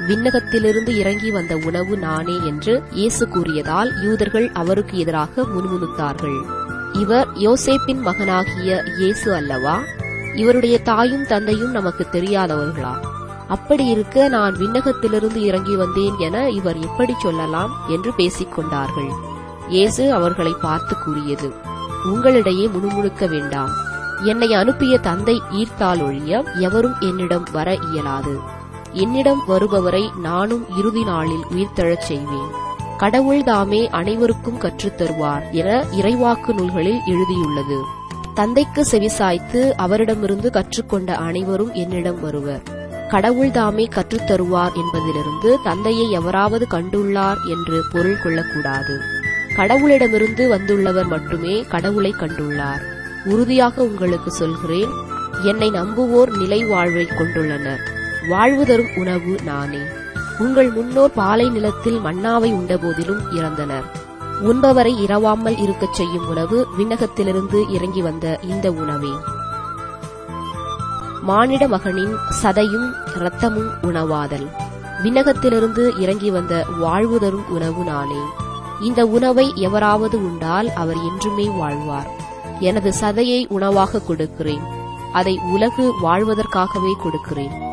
விண்ணகத்திலிருந்து இறங்கி வந்த உணவு நானே என்று இயேசு கூறியதால் யூதர்கள் அவருக்கு எதிராக முணுமுணுத்தார்கள் இவர் யோசேப்பின் மகனாகிய இயேசு அல்லவா இவருடைய தாயும் தந்தையும் நமக்கு தெரியாதவர்களா அப்படி இருக்க நான் விண்ணகத்திலிருந்து இறங்கி வந்தேன் என இவர் எப்படி சொல்லலாம் என்று பேசிக் கொண்டார்கள் இயேசு அவர்களை பார்த்து கூறியது உங்களிடையே முணுமுணுக்க வேண்டாம் என்னை அனுப்பிய தந்தை ஈர்த்தால் ஒழிய எவரும் என்னிடம் வர இயலாது என்னிடம் வருபவரை நானும் இறுதி நாளில் உயிர்த்தெழச் செய்வேன் கடவுள் தாமே அனைவருக்கும் கற்றுத் தருவார் என இறைவாக்கு நூல்களில் எழுதியுள்ளது தந்தைக்கு செவிசாய்த்து அவரிடமிருந்து கற்றுக்கொண்ட அனைவரும் என்னிடம் வருவர் கடவுள் தாமே கற்றுத் தருவார் என்பதிலிருந்து தந்தையை எவராவது கண்டுள்ளார் என்று பொருள் கொள்ளக்கூடாது கடவுளிடமிருந்து வந்துள்ளவர் மட்டுமே கடவுளை கண்டுள்ளார் உறுதியாக உங்களுக்கு சொல்கிறேன் என்னை நம்புவோர் நிலை வாழ்வை கொண்டுள்ளனர் வாழ்வு தரும் உணவு நானே உங்கள் முன்னோர் பாலை நிலத்தில் மன்னாவை உண்டபோதிலும் இறந்தனர் உண்பவரை இரவாமல் இருக்கச் செய்யும் உணவு விண்ணகத்திலிருந்து இறங்கி வந்த இந்த உணவே மானிட மகனின் சதையும் இரத்தமும் உணவாதல் விண்ணகத்திலிருந்து இறங்கி வந்த வாழ்வு தரும் உணவு நானே இந்த உணவை எவராவது உண்டால் அவர் என்றுமே வாழ்வார் எனது சதையை உணவாக கொடுக்கிறேன் அதை உலகு வாழ்வதற்காகவே கொடுக்கிறேன்